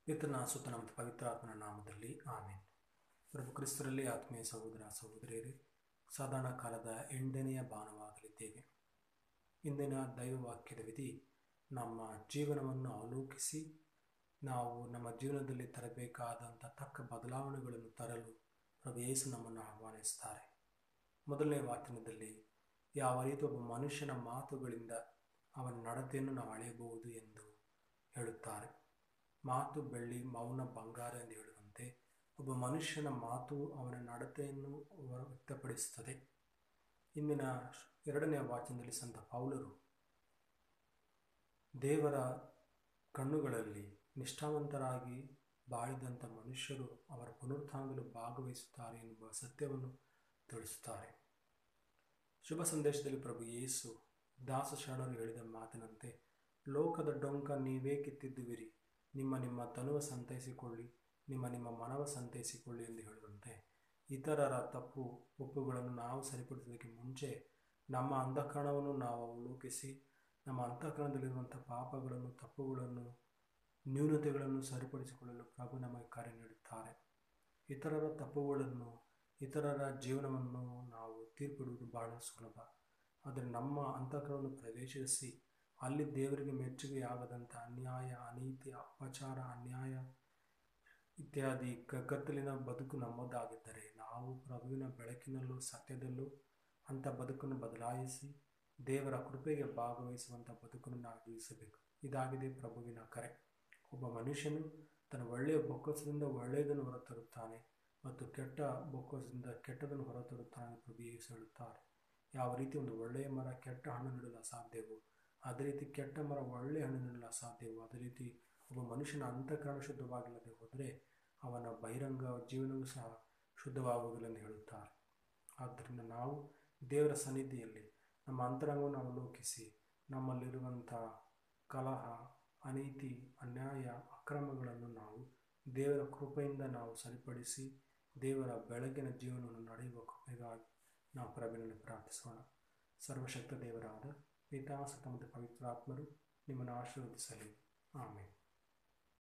ಪಿತನ ಸುತನ ಮತ್ತು ಪವಿತ್ರಾತ್ಮನ ನಾಮದಲ್ಲಿ ಆಮೇನ್ ಪ್ರಭು ಕ್ರಿಸ್ತರಲ್ಲಿ ಆತ್ಮೀಯ ಸಹೋದರ ಸಹೋದರಿಯರೇ ಸಾಧಾರಣ ಕಾಲದ ಎಂಟನೆಯ ಭಾನುವಾಗಲಿದ್ದೇವೆ ಇಂದಿನ ದೈವವಾಕ್ಯದ ವಿಧಿ ನಮ್ಮ ಜೀವನವನ್ನು ಅವಲೋಕಿಸಿ ನಾವು ನಮ್ಮ ಜೀವನದಲ್ಲಿ ತರಬೇಕಾದಂಥ ತಕ್ಕ ಬದಲಾವಣೆಗಳನ್ನು ತರಲು ಪ್ರಭು ಯೇಸು ನಮ್ಮನ್ನು ಆಹ್ವಾನಿಸ್ತಾರೆ ಮೊದಲನೇ ವಾಕ್ಯದಲ್ಲಿ ಯಾವ ರೀತಿ ಒಬ್ಬ ಮನುಷ್ಯನ ಮಾತುಗಳಿಂದ ಅವನ ನಡತೆಯನ್ನು ನಾವು ಅಳೆಯಬಹುದು ಎಂದು ಹೇಳುತ್ತಾರೆ ಮಾತು ಬೆಳ್ಳಿ ಮೌನ ಬಂಗಾರ ಎಂದು ಹೇಳುವಂತೆ ಒಬ್ಬ ಮನುಷ್ಯನ ಮಾತು ಅವನ ನಡತೆಯನ್ನು ವ್ಯಕ್ತಪಡಿಸುತ್ತದೆ ಇಂದಿನ ಎರಡನೇ ವಾಚನದಲ್ಲಿ ಸಂತ ಪೌಲರು ದೇವರ ಕಣ್ಣುಗಳಲ್ಲಿ ನಿಷ್ಠಾವಂತರಾಗಿ ಬಾಳಿದಂಥ ಮನುಷ್ಯರು ಅವರ ಪುನರುತ್ಥಾನದಲ್ಲಿ ಭಾಗವಹಿಸುತ್ತಾರೆ ಎನ್ನುವ ಸತ್ಯವನ್ನು ತಿಳಿಸುತ್ತಾರೆ ಶುಭ ಸಂದೇಶದಲ್ಲಿ ಪ್ರಭು ಯೇಸು ದಾಸ ಶರಣರು ಹೇಳಿದ ಮಾತಿನಂತೆ ಲೋಕದ ಡೊಂಕ ನೀವೇ ಕಿತ್ತಿದ್ದುವಿರಿ ನಿಮ್ಮ ನಿಮ್ಮ ತನುವ ಸಂತೈಸಿಕೊಳ್ಳಿ ನಿಮ್ಮ ನಿಮ್ಮ ಮನವ ಸಂತೈಸಿಕೊಳ್ಳಿ ಎಂದು ಹೇಳುವಂತೆ ಇತರರ ತಪ್ಪು ಒಪ್ಪುಗಳನ್ನು ನಾವು ಸರಿಪಡಿಸೋದಕ್ಕೆ ಮುಂಚೆ ನಮ್ಮ ಅಂತಃಕರಣವನ್ನು ನಾವು ಅವಲೋಕಿಸಿ ನಮ್ಮ ಅಂತಃಕರಣದಲ್ಲಿರುವಂಥ ಪಾಪಗಳನ್ನು ತಪ್ಪುಗಳನ್ನು ನ್ಯೂನತೆಗಳನ್ನು ಸರಿಪಡಿಸಿಕೊಳ್ಳಲು ಪ್ರಭು ನಮಗೆ ಕರೆ ನೀಡುತ್ತಾರೆ ಇತರರ ತಪ್ಪುಗಳನ್ನು ಇತರರ ಜೀವನವನ್ನು ನಾವು ತೀರ್ಪಿಡುವುದು ಬಹಳ ಸುಲಭ ಆದರೆ ನಮ್ಮ ಅಂತಃಕರಣವನ್ನು ಪ್ರವೇಶಿಸಿ ಅಲ್ಲಿ ದೇವರಿಗೆ ಮೆಚ್ಚುಗೆಯಾಗದಂಥ ಅನ್ಯಾಯ ಅನೀತಿ ಅಪಚಾರ ಅನ್ಯಾಯ ಇತ್ಯಾದಿ ಕತ್ತಲಿನ ಬದುಕು ನಮ್ಮದಾಗಿದ್ದರೆ ನಾವು ಪ್ರಭುವಿನ ಬೆಳಕಿನಲ್ಲೂ ಸತ್ಯದಲ್ಲೂ ಅಂಥ ಬದುಕನ್ನು ಬದಲಾಯಿಸಿ ದೇವರ ಕೃಪೆಗೆ ಭಾಗವಹಿಸುವಂಥ ಬದುಕನ್ನು ನಾವು ಜೀವಿಸಬೇಕು ಇದಾಗಿದೆ ಪ್ರಭುವಿನ ಕರೆ ಒಬ್ಬ ಮನುಷ್ಯನು ತನ್ನ ಒಳ್ಳೆಯ ಬೊಕ್ಕಸದಿಂದ ಒಳ್ಳೆಯದನ್ನು ಹೊರತರುತ್ತಾನೆ ಮತ್ತು ಕೆಟ್ಟ ಬೊಕ್ಕಸದಿಂದ ಕೆಟ್ಟದನ್ನು ಹೊರತರುತ್ತಾನೆ ಪ್ರಭು ಯೇಸು ಹೇಳುತ್ತಾರೆ ಯಾವ ರೀತಿ ಒಂದು ಒಳ್ಳೆಯ ಮರ ಕೆಟ್ಟ ಹಣ್ಣು ನೀಡಲು ಅಸಾಧ್ಯವೋ ಅದೇ ರೀತಿ ಕೆಟ್ಟ ಮರ ಒಳ್ಳೆಯ ಹಣ್ಣು ನೀಡಲು ಅಸಾಧ್ಯವೋ ಅದೇ ರೀತಿ ಒಬ್ಬ ಮನುಷ್ಯನ ಅಂತಃಕರಣ ಶುದ್ಧವಾಗಿಲ್ಲದೆ ಹೋದರೆ ಅವನ ಬಹಿರಂಗ ಜೀವನವೂ ಸಹ ಶುದ್ಧವಾಗುವುದಿಲ್ಲ ಎಂದು ಹೇಳುತ್ತಾರೆ ಆದ್ದರಿಂದ ನಾವು ದೇವರ ಸನ್ನಿಧಿಯಲ್ಲಿ ನಮ್ಮ ಅಂತರಂಗವನ್ನು ಅವಲೋಕಿಸಿ ನಮ್ಮಲ್ಲಿರುವಂಥ ಕಲಹ ಅನೀತಿ ಅನ್ಯಾಯ ಅಕ್ರಮಗಳನ್ನು ನಾವು ದೇವರ ಕೃಪೆಯಿಂದ ನಾವು ಸರಿಪಡಿಸಿ ದೇವರ ಬೆಳಗಿನ ಜೀವನವನ್ನು ನಡೆಯುವ ಕೃಪೆಗಾಗಿ ನಾವು ಪ್ರಭೆಯನ್ನು ಪ್ರಾರ್ಥಿಸೋಣ ಸರ್ವಶಕ್ತ ದೇವರಾದ ಪಿತಾಸತ ಮತ್ತು ಪವಿತ್ರಾತ್ಮರು ನಿಮ್ಮನ್ನು ಆಶೀರ್ವದಿಸಲಿ ಆಮೇಲೆ